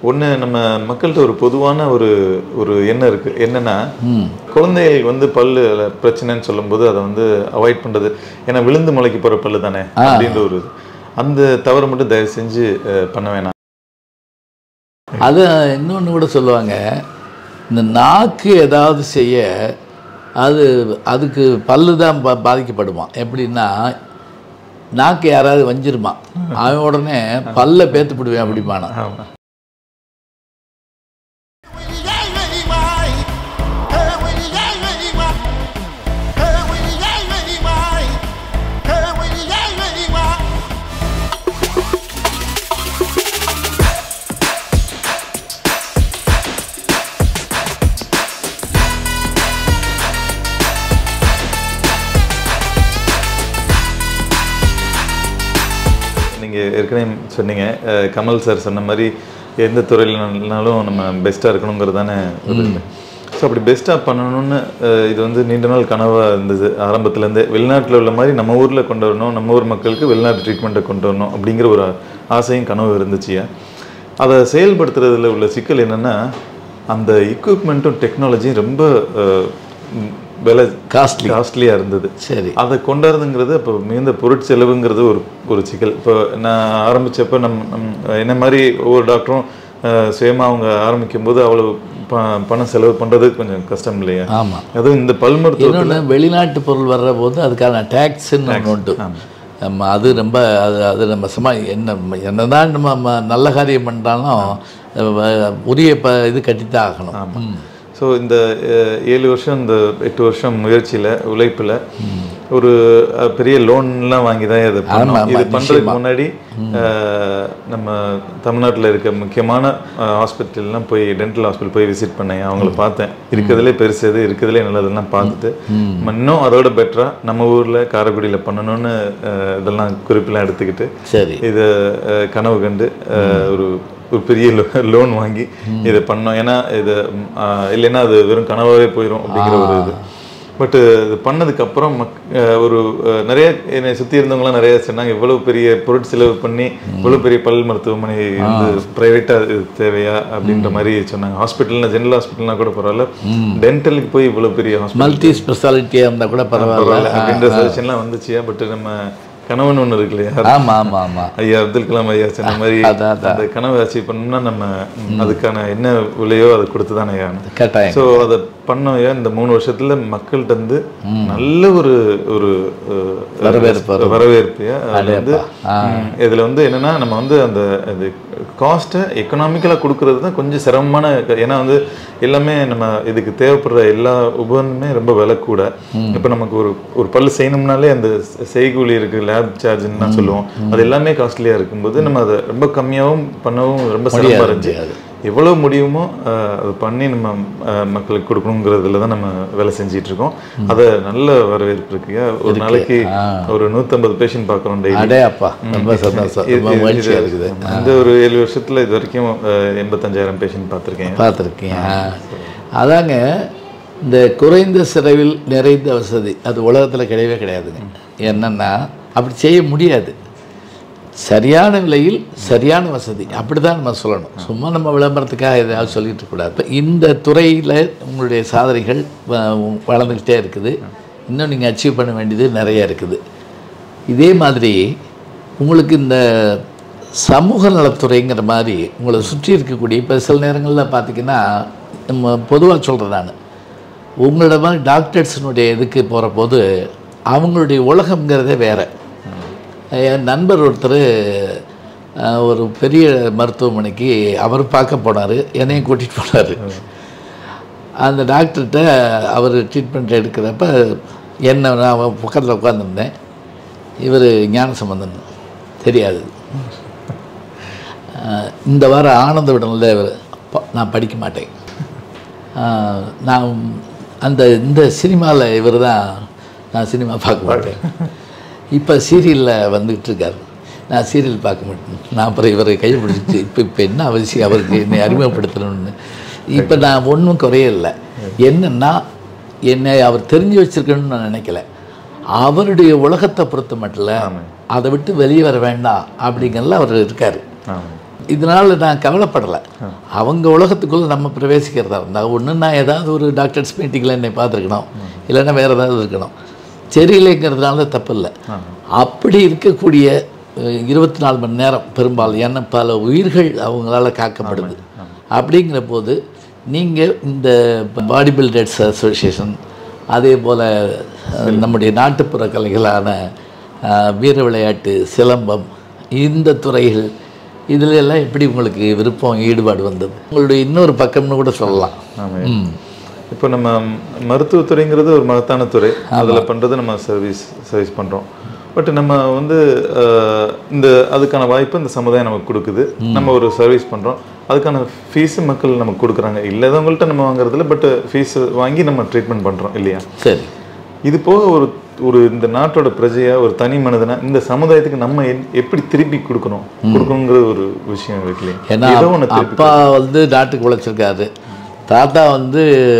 ஒன்று நம்ம மக்கள்கிட்ட ஒரு பொதுவான ஒரு ஒரு எண்ணம் இருக்கு என்னன்னா குழந்தைகள் வந்து பல்லு பிரச்சனைன்னு சொல்லும்போது அதை வந்து அவாய்ட் பண்றது ஏன்னா விழுந்து முளைக்கு போற பல்லு தானே அப்படின்ற ஒரு இது. அந்த தவறு மட்டும் தயவு செஞ்சு அஹ், பண்ண வேணாம் அது இன்னொன்று கூட சொல்லுவாங்க இந்த நாக்கு ஏதாவது செய்ய அது அதுக்கு பல்லு தான் பா பாதிக்கப்படுமா எப்படின்னா நாக்கு யாராவது வஞ்சிருமா அவன் உடனே பல்ல பேத்து விடுவேன் அப்படிமானா ஆமா நீங்க ஏற்கனவே சொன்னீங்க அஹ், கமல் சார் சொன்ன மாதிரி எந்த துறையிலனாலும் நம்ம பெஸ்ட்டாக இருக்கணுங்கிறது தானே ஸோ அப்படி பெஸ்ட்டாக பண்ணணும்னு அஹ், இது வந்து நீண்ட நாள் கனவாக இருந்தது ஆரம்பத்துலேருந்தே வெளிநாட்டில் உள்ள மாதிரி நம்ம ஊரில் கொண்டு வரணும் நம்ம ஊர் மக்களுக்கு வெளிநாட்டு ட்ரீட்மெண்ட்டை கொண்டு வரணும் அப்படிங்கிற ஒரு ஆசையும் கனவு இருந்துச்சு அதை செயல்படுத்துறதுல உள்ள சிக்கல் என்னன்னா அந்த எக்யூப்மெண்ட்டும் டெக்னாலஜியும் ரொம்ப அஹ், ம், விலை காஸ்ட்லி காஸ்ட்லியாக இருந்தது சரி அதை கொண்டாடுறதுங்கிறது இப்போ மிகுந்த பொருட்செலவுங்கிறது ஒரு ஒரு சிக்கல் இப்போ நான் ஆரம்பிச்சப்ப நம் நம் என்ன மாதிரி ஒவ்வொரு டாக்டரும் அஹ், சுயமா அவங்க ஆரம்பிக்கும் போது அவ்வளவு ப- பணம் செலவு பண்றது கொஞ்சம் கஷ்டம் இல்லையா ஆமாம் அதுவும் இந்த பல் மருத்துவத்தில் இன்னொன்று வெளிநாட்டு பொருள் வர்ற போது அதுக்கான டேக்ஸ்ன்னு ஒன்று உண்டு நம்ம அது ரொம்ப அது அது நம்ம சும்மா என்ன என்னதான் நம்ம ம- நல்ல காரியம் பண்ணாலும் அஹ், உரிய ப இது கட்டித்தான் ஆகணும் ம். ஸோ இந்த அஹ், ஏழு வருஷம் இந்த எட்டு வருஷம் முயற்சியில உழைப்புல ஒரு அஹ், பெரிய லோன்லாம் வாங்கி தான் இதை பண்ணோம் ஆமா, இது பண்றதுக்கு முன்னாடி அஹ், நம்ம தமிழ்நாட்டுல இருக்க முக்கியமான ஹாஸ்பிட்டல்லாம் போய் டென்டல் ஹாஸ்பிட்டல் போய் விசிட் பண்ணேன் அவங்கள பார்த்தேன் இருக்கிறதுலே பெருசு எது இருக்கிறதுலே நல்லதெல்லாம் பார்த்துட்டு நம்ம இன்னும் அதோட பெட்டரா நம்ம ஊர்ல காரைக்குடியில பண்ணணும்னு அஹ், இதெல்லாம் குறிப்பெல்லாம் எடுத்துக்கிட்டு சரி இதை அஹ், கனவு கண்டு அஹ், ஒரு ஒரு பெரிய லோன் வாங்கி இதை பண்ணோம் ஏன்னா இது ம், அஹ், இல்லைன்னா அது வெறும் கனவாவே போயிடும் அப்படிங்கிற ஒரு இது பட் இது பண்ணதுக்கு அப்புறம் மக் அஹ், ஒரு அஹ், நிறைய என்னை சுற்றி இருந்தவங்களாம் நிறைய சொன்னாங்க இவ்வளவு பெரிய பொருட்செலவு பண்ணி இவ்வளவு பெரிய பல் மருத்துவமனை வந்து ப்ரைவேட்டாக தேவையா அப்படின்ற மாதிரி சொன்னாங்க ஹாஸ்பிட்டல்னா ஜெனரல் ஹாஸ்பிட்டல்னா கூட பரவாயில்ல டென்டலுக்கு போய் இவ்வளவு பெரிய ஹாஸ்பிட்டல் மல்டி ஸ்பெஷாலிட்டியாக இருந்தால் கூட பரவாயில்ல பரவாயில்ல அப்படின்ற சஜஷன்லாம் வந்துச்சு பட் நம்ம கணவன் ஒன்று இருக்கு இல்லையா ஆமாம் ஆமாம் ஆமாம் ஐயா அப்துல் கலாம் ஐயா சொன்ன மாதிரி அதான், அதான். அந்த கனவை அச்சீவ் பண்ணணும்னா நம்ம அதுக்கான என்ன விலையோ அதை கொடுத்து தானே ஆகணும் கட்டாயம் ஸோ அதை பண்ணோம் ஐயா இந்த மூணு வருஷத்துல மக்கள்கிட்ட இருந்து நல்ல ஒரு ஒரு அஹ், வரவேற்பு வரவேற்பு அது வந்து ம், இதுல வந்து என்னன்னா நம்ம வந்து அந்த அது காஸ்ட்டை எக்கனாமிக்கலாக கொடுக்கறது தான் கொஞ்சம் சிரமமான க- ஏன்னா வந்து எல்லாமே நம்ம இதுக்கு தேவைப்படுற எல்லா உபகரணமே ரொம்ப விலை கூட இப்போ நமக்கு ஒரு ஒரு பல்லு செய்யணும்னாலே அந்த செ- செய்கூலி இருக்கு லேப் சார்ஜ்னு தான் சொல்லுவோம் அது எல்லாமே காஸ்ட்லியாக இருக்கும்போது நம்ம அதை ரொம்ப கம்மியாகவும் பண்ணவும் ரொம்ப சிரமமாக இருந்துச்சு முடியாது. எவ்வளவு முடியுமோ அஹ், அது பண்ணி நம்ம அஹ், மக்களுக்கு கொடுக்கணுங்கிறதுல தான் நம்ம வேலை செஞ்சிட்டு இருக்கோம் அதை நல்ல வரவேற்பு இருக்குங்க ஒரு நாளைக்கு ஒரு நூற்றம்பது பேஷண்ட் பார்க்குறோம் டெய்லி அடே அப்பா ரொம்ப சந்தோஷம் ரொம்ப மகிழ்ச்சியாக இருக்குது இந்த ஒரு ஏழு வருஷத்துல இது வரைக்கும் அஹ், எண்பத்தஞ்சாயிரம் பேஷண்ட் பார்த்துருக்கேன் பார்த்துருக்கீங்க அதாங்க இந்த குறைந்த செலவில் நிறைந்த வசதி அது உலகத்தில் கிடையவே கிடையாதுங்க என்னன்னா அப்படி செய்ய முடியாது சரியான விலையில் சரியான வசதி அப்படி தான் நம்ம சொல்லணும் சும்மா நம்ம விளம்பரத்துக்காக எதாவது சொல்லிட்டு இருக்கக்கூடாது இப்போ இந்த துறையில் உங்களுடைய சாதனைகள் வ- வளர்ந்துக்கிட்டே இருக்குது இன்னும் நீங்கள் அச்சீவ் பண்ண வேண்டியது நிறைய இருக்குது இதே மாதிரி உங்களுக்கு இந்த சமூக நலத்துறைங்கிற மாதிரி உங்களை சுற்றி இருக்கக்கூடிய இப்போ சில நேரங்களில் பார்த்தீங்கன்னா நம்ம பொதுவாக சொல்கிறேன் நான் உங்களோட மாதிரி டாக்டர்ஸினுடைய இதுக்கு போகிற போது அவங்களுடைய உலகம்ங்கிறதே வேறு என் நண்பர் ஒருத்தர் அஹ், ஒரு பெரிய மருத்துவமனைக்கு அவர் பார்க்க போனார் என்னையும் கூட்டிகிட்டு போனார் அந்த டாக்டர்கிட்ட அவர் ட்ரீட்மெண்ட் எடுக்கிறப்ப என்ன நான் அவன் பக்கத்தில் உட்காந்துருந்தேன் இவர் ஞான சம்பந்தன் தெரியாது அஹ், இந்த வாரம் ஆனந்த விடனில் இவர் "அப்பா, நான் படிக்க மாட்டேன் அஹ், நான் அந்த இந்த சினிமாவில் இவர் தான் நான் சினிமா பார்க்க மாட்டேன் இப்போ சீரியலில் வந்துகிட்டு இருக்காரு நான் சீரியல் பார்க்க மாட்டேன் நான் அப்புறம் இவரை கையை பிடிச்சிட்டு இப்போ இப்போ என்ன அவசியம் அவருக்கு என்னை அறிமுகப்படுத்தணும்னு இப்போ நான் ஒன்றும் குறையல என்னன்னா என்னை அவர் தெரிஞ்சு வச்சிருக்கணும்னு நான் நினைக்கல அவருடைய உலகத்தை பொறுத்த மட்டும் அதை விட்டு வெளியே வர வேண்டாம் அப்படிங்கிறதுல அவர் இருக்கார் ஆமாம் இதனால் நான் கவலைப்படலை அவங்க உலகத்துக்குள்ளே நம்ம பிரவேசிக்கிறதா இருந்தால் ஒன்று நான் ஏதாவது ஒரு டாக்டர்ஸ் மீட்டிங்கில் என்னை பார்த்துருக்கணும் இல்லைன்னா வேறு ஏதாவது இருக்கணும் சரியில்லைங்கிறதுனால தப்பு இல்லை அப்படி இருக்கக்கூடிய இருபத்தி நாலு மணி நேரம் பெரும்பாலும் ஏன்னா பல உயிர்கள் அவங்களால காக்கப்படுது அப்படிங்கிற போது நீங்கள் இந்த பாடி பில்டர்ஸ் அசோசியேஷன் அதே போல் நம்முடைய நாட்டுப்புற கலைகளான அஹ், வீர விளையாட்டு சிலம்பம் இந்த துறைகள் இதுல எல்லாம் எப்படி உங்களுக்கு விருப்பம் ஈடுபாடு வந்தது உங்களுடைய இன்னொரு பக்கம்னு கூட சொல்லலாம் ஆமாம் இப்போ நம்ம மருத்துவத்துறைங்கிறது ஒரு மகத்தான துறை அதில் பண்ணுறது நம்ம சர்வீஸ் சர்வீஸ் பண்ணுறோம் பட் நம்ம வந்து அஹ், இந்த அதுக்கான வாய்ப்பு இந்த சமுதாயம் நமக்கு கொடுக்குது நம்ம ஒரு சர்வீஸ் பண்ணுறோம் அதுக்கான ஃபீஸு மக்கள் நமக்கு கொடுக்குறாங்க இல்லாதவங்கள்ட்ட நம்ம வாங்குறதில்ல பட் ஃபீஸ் வாங்கி நம்ம ட்ரீட்மெண்ட் பண்ணுறோம் இல்லையா சரி இது போக ஒரு ஒரு இந்த நாட்டோட பிரஜையா ஒரு தனி மனிதனா இந்த சமுதாயத்துக்கு நம்ம என்- எப்படி திருப்பி கொடுக்கணும் கொடுக்கணுங்கிற ஒரு விஷயம் இருக்கு இல்லையா ஏன்னா ஏதோ ஒன்று திருப்பி அப்பா வந்து நாட்டுக்கு உழைச்சிருக்காரு தாத்தா வந்து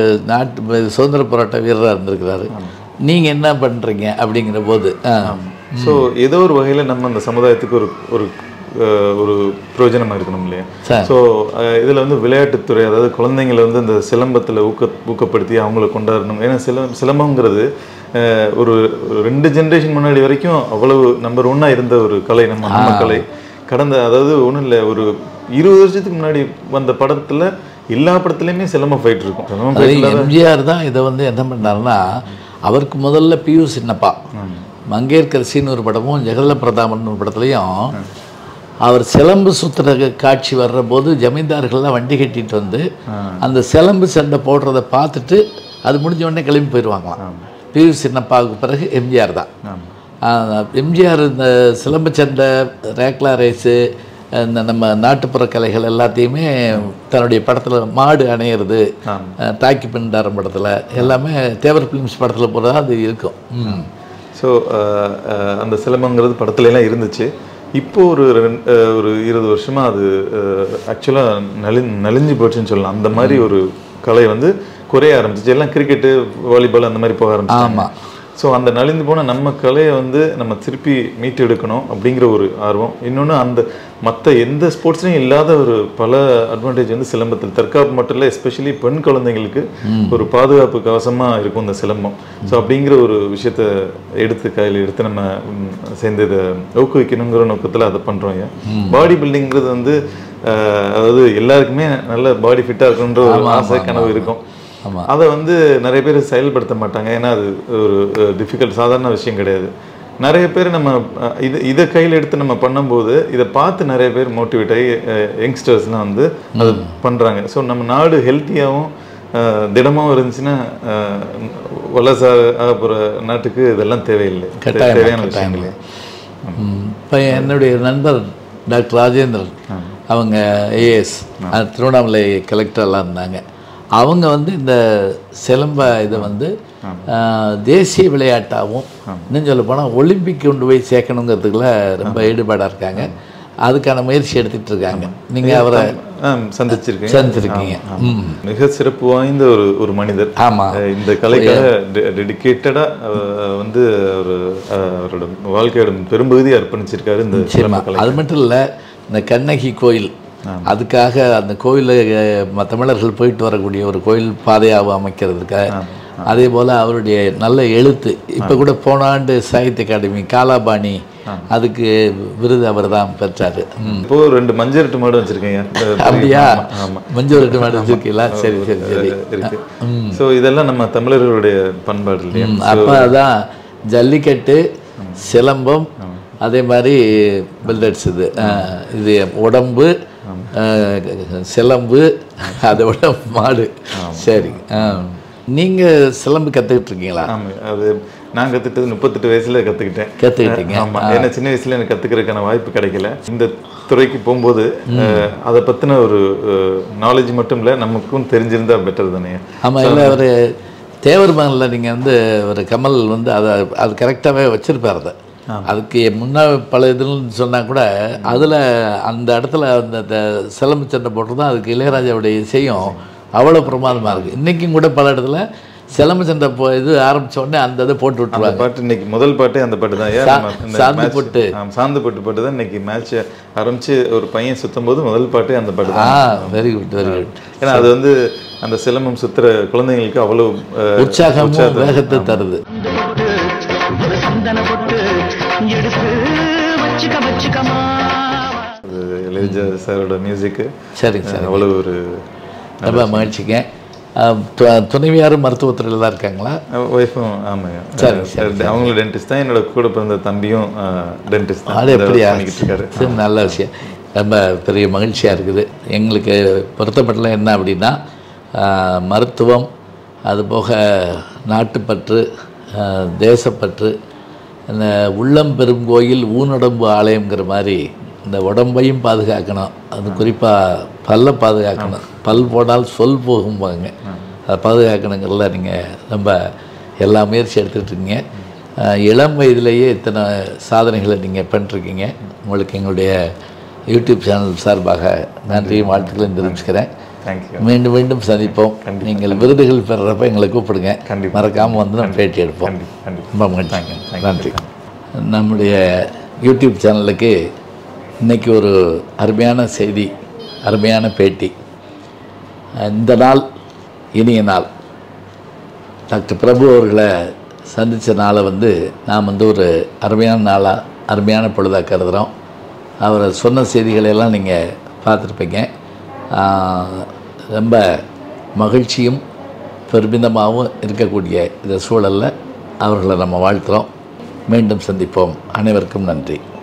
நாட்டு சுதந்திர போராட்ட வீரராக இருந்திருக்கிறாரு நீங்கள் என்ன பண்ணுறீங்க அப்படிங்கிற போது ஆ ஸோ ஏதோ ஒரு வகையில நம்ம அந்த சமுதாயத்துக்கு ஒரு ஒரு அஹ், ஒரு பிரயோஜனமா இருக்கணும் இல்லையா சரி. ஸோ இதுல வந்து விளையாட்டுத்துறை அதாவது குழந்தைங்களை வந்து இந்த சிலம்பத்துல ஊக்க ஊக்கப்படுத்தி அவங்கள கொண்டாடணும் ஏன்னா சிலம் சிலம்பங்கிறது அஹ், ஒரு ஒரு ரெண்டு ஜென்ரேஷன் முன்னாடி வரைக்கும் அவ்வளவு நம்பர் ஒன்னா இருந்த ஒரு கலை நம்ம நம்ம கலை கடந்த அதாவது ஒன்றும் இல்லை ஒரு இருபது வருஷத்துக்கு முன்னாடி வந்த படத்துல எல்லா படத்துலையுமே சிலம்பம் ஃபைட் இருக்கும் சிலம்பம் அது fight எம்ஜிஆர் தான் இதை வந்து என்ன பண்ணாருன்னா அவருக்கு முதல்ல பியு சின்னப்பா மங்கேற்கரசின்னு ஒரு படமும் ஜெகல்ல பிரதாமன் ஒரு படத்துலையும் அவர் சிலம்பு சுத்துற காட்சி வர்ற போது ஜமீன்தார்கள்லாம் வண்டி கட்டிட்டு வந்து அந்த சிலம்பு சண்டை போடுறத பார்த்துட்டு அது முடிஞ்ச உடனே கிளம்பி போயிடுவாங்களாம் பியு சின்னப்பாவுக்கு பிறகு எம்ஜிஆர் தான் ஆமா. ஆஹ் எம்ஜிஆர் இந்த சிலம்பு சண்டை ரேக்லா ரேஸு இந்த நம்ம நாட்டுப்புற கலைகள் எல்லாத்தையுமே தன்னுடைய படத்தில் மாடு அணையிறது ஆமா. அஹ் தாக்கி பிண்டாரம் படத்தில் எல்லாமே தேவர் ஃபிலிம்ஸ் படத்தில் போகிறதா அது இருக்கும் ம். ஸோ அந்த சிலம்பங்கிறது படத்துல எல்லாம் இருந்துச்சு இப்போ ஒரு ரெண்- அஹ், ஒரு இருபது வருஷமா அது ஆக்சுவலாக நலி நலிஞ்சு போச்சுன்னு சொல்லலாம் அந்த மாதிரி ஒரு கலை வந்து குறைய ஆரம்பிச்சிச்சு எல்லாம் கிரிக்கெட்டு வாலிபால் அந்த மாதிரி போக ஆரம்பிச்சாங்க ஆமா. ஸோ அந்த நலிந்து போன நம்ம கலையை வந்து நம்ம திருப்பி மீட்டு எடுக்கணும் அப்படிங்கிற ஒரு ஆர்வம் இன்னொன்று அந்த மற்ற எந்த ஸ்போர்ட்ஸ்லையும் இல்லாத ஒரு பல அட்வான்டேஜ் வந்து சிலம்பத்தில் தற்காப்பு மட்டும் இல்லை எஸ்பெஷலி பெண் குழந்தைங்களுக்கு ஒரு பாதுகாப்பு கவசமாக இருக்கும் இந்த சிலம்பம் ஸோ அப்படிங்கிற ஒரு விஷயத்த எடுத்து கையில் எடுத்து நம்ம ம், சேர்ந்து இதை ஊக்குவிக்கணுங்கிற நோக்கத்தில் அதை பண்ணுறோம் ஐயா பாடி பில்டிங்கிறது வந்து அஹ், அதாவது எல்லாருக்குமே நல்ல பாடி ஃபிட்டாக இருக்கணுன்ற ஒரு ஆசை கனவு இருக்கும் ஆமா. அதை வந்து நிறைய பேர் செயல்படுத்த மாட்டாங்க ஏன்னா அது ஒரு டிஃபிகல்ட் சாதாரண விஷயம் கிடையாது நிறைய பேர் நம்ம அஹ், இது இதை கையில் எடுத்து நம்ம பண்ணும்போது இதை பார்த்து நிறைய பேர் மோட்டிவேட் ஆகி யங்ஸ்டர்ஸ்லாம் வந்து அது பண்ணுறாங்க ஸோ நம்ம நாடு ஹெல்த்தியாகவும் திடமாகவும் இருந்துச்சுன்னா அஹ், வல்லரசா ஆக போகிற நாட்டுக்கு இதெல்லாம் தேவையில்லை கட்டாயமா, தேவையான விஷயம் இல்லை ம். இப்போ என்னுடைய நண்பர் டாக்டர் ராஜேந்திரன் அவங்க ஏஎஸ் திருவண்ணாமலை கலெக்டர்லாம் இருந்தாங்க அவங்க வந்து இந்த சிலம்ப இதை வந்து ஆஹ், தேசிய விளையாட்டாகவும் இன்னும் சொல்ல போனால் ஒலிம்பிக் கொண்டு போய் சேர்க்கணுங்கிறதுக்குள்ள ரொம்ப ஈடுபாடாக இருக்காங்க அதுக்கான முயற்சி எடுத்துட்டு இருக்காங்க நீங்கள் அவரை ஆ, சந்திச்சிருக்கேன் சந்திச்சிருக்கீங்க ம் மிக சிறப்பு வாய்ந்த ஒரு ஒரு மனிதர் ஆமாம் அஹ் இந்த கலைக்காக டெடிக்கேட்டடாக வந்து ஒரு அஹ், அவரோட வாழ்க்கையோட பெரும்பகுதியை அர்ப்பணிச்சிருக்காரு இந்த சிலம்ப கலை அது மட்டும் இல்லை இந்த கண்ணகி கோயில் அதுக்காக அந்த கோயிலில் தமிழர்கள் போயிட்டு வரக்கூடிய ஒரு கோயில் பாதையாக அமைக்கிறதுக்காக அதே போல் அவருடைய நல்ல எழுத்து இப்போ கூட போன ஆண்டு சாகித்ய அகாடமி காலாபாணி அதுக்கு விருது அவர் தான் பெற்றார் ம். இப்போ ரெண்டு மஞ்சள் மாடு வச்சிருக்கேன் அப்படியா ஆமா மஞ்சள் ரெட்டு மாடு வச்சிருக்கீங்களா சரி சரி சரி இருக்கு ஸோ இதெல்லாம் நம்ம தமிழர்களுடைய பண்பாடு இல்லையா அப்போ அதான் ஜல்லிக்கட்டு சிலம்பம் அதே மாதிரி பில்டர்ஸ் இது அஹ், இது உடம்பு அஹ், சிலம்பு அதோட மாடு சரி நீங்கள் சிலம்பு கற்றுக்கிட்டு இருக்கீங்களா ஆமா அது நான் கத்துக்கிட்டது முப்பத்தெட்டு வயசுல கத்துக்கிட்டேன் கற்றுக்கிட்டீங்க ஆமா ஏன்னா சின்ன வயசுல எனக்கு கத்துக்கிறதுக்கான வாய்ப்பு கிடைக்கல இந்த துறைக்கு போகும்போது அஹ், அதை பத்தின ஒரு நாலேஜ் மட்டும் இல்ல நமக்கும் தெரிஞ்சிருந்தா பெட்டர் தானே ஆமாம் இல்லை அவர் தேவர் மகனில் நீங்கள் வந்து ஒரு கமல் வந்து அதை அது கரெக்டாகவே வச்சுருப்பார் அதை அதுக்கு முன்ன பல இதுன்னு சொன்னால் கூட அதில் அந்த இடத்துல அந்த அந்த சிலம்பு சண்டை போட்டு தான் அதுக்கு இளையராஜாவுடைய இசையும் அவ்வளோ பிரமாதமாக இருக்குது இன்றைக்கும் கூட பல இடத்துல சிலம்பு சண்டை போ இது ஆரம்பிச்ச உடனே அந்த இதை போட்டு அந்த விட்டுருவாங்க பாட்டு இன்னைக்கு முதல் பாட்டே அந்த பாட்டு தான் ஏன் சா- நம்ம இந்த சாந்து match- பொட்டு. ஆமா, சாந்து பொட்டு பாட்டு தான் இன்னைக்கு மேட்ச் ஆரம்பிச்சு ஒரு பையன் சுத்தும் போது முதல் பாட்டே அந்த பாட்டு ஆ தான் வெரி குட் வெரி குட் ஏன்னா அது வந்து அந்த சிலம்பம் சுத்துற குழந்தைங்களுக்கு அவ்வளவு அஹ், உற்சாகமும் வேகத்தை தருது ஒரு சந்தன பொட்டு எடுத்து வச்சுக்க வச்சுக்கமா அது இளையராஜா சாரோட மியூசிக்கு சரிங்க சார் அவ்வளவு ஒரு ரொம்ப மகிழ்ச்சிங்க ஆம், து- துணைவியாரும் மருத்துவத்துறையில் தான் இருக்காங்களா ஒய்ஃபும் ஆமாங்க சரி, சரி, அஹ், அவங்களும் டென்டிஸ்ட் தான் என்னோட கூட பிறந்த தம்பியும் டென்டிஸ்ட் தான் அது இந்த எப்படியா பண்ணிக்கிட்டு இருக்காரு சரி நல்ல விஷயம் ரொம்ப பெரிய மகிழ்ச்சியாக இருக்குது எங்களுக்கு பொருத்தப்பட்டல என்ன அப்படின்னா ஆ, மருத்துவம் அதுபோக நாட்டுப்பற்று ஆ, தேசப்பற்று இந்த உள்ளம் பெரும் கோயில் ஊனுடம்பு ஆலயங்கிற மாதிரி இந்த உடம்பையும் பாதுகாக்கணும் அது குறிப்பாக பல்லை பாதுகாக்கணும் பல் போடால் சொல் போகும்பாங்க அதை பாதுகாக்கணுங்கிறதுல நீங்கள் ரொம்ப எல்லா முயற்சி எடுத்துகிட்டு இருக்கீங்க அஹ் இளம் வயதிலேயே இத்தனை சாதனைகளை நீங்கள் பண்ணிருக்கீங்க உங்களுக்கு எங்களுடைய யூடியூப் சேனல் சார்பாக நன்றியும் வாழ்த்துக்களையும் தெரிவிச்சுக்கிறேன் தேங்க்யூ மீண்டும் மீண்டும் சந்திப்போம் நீங்கள் விருதுகள் பெறுறப்ப எங்களை கூப்பிடுங்க கண்டிப்பா. மறக்காமல் வந்து நம்ம பேட்டி எடுப்போம் கண்டிப்பா கண்டிப்பா ரொம்ப மகிழ்ச்சி Thank you. நன்றி நம்முடைய யூடியூப் சேனலுக்கு இன்னைக்கு ஒரு அருமையான செய்தி அருமையான பேட்டி இந்த நாள் இனிய நாள் டாக்டர் பிரபு அவர்களை சந்தித்த நாளை வந்து நாம் வந்து ஒரு அருமையான நாளாக அருமையான பொழுதாக கருதுகிறோம் அவர் சொன்ன செய்திகளை எல்லாம் நீங்கள் பார்த்துருப்பீங்க ஆஹ், ரொம்ப மகிழ்ச்சியும் பெருமிதமாகவும் இருக்கக்கூடிய இந்த சூழலில் அவர்களை நம்ம வாழ்த்துறோம் மீண்டும் சந்திப்போம் அனைவருக்கும் நன்றி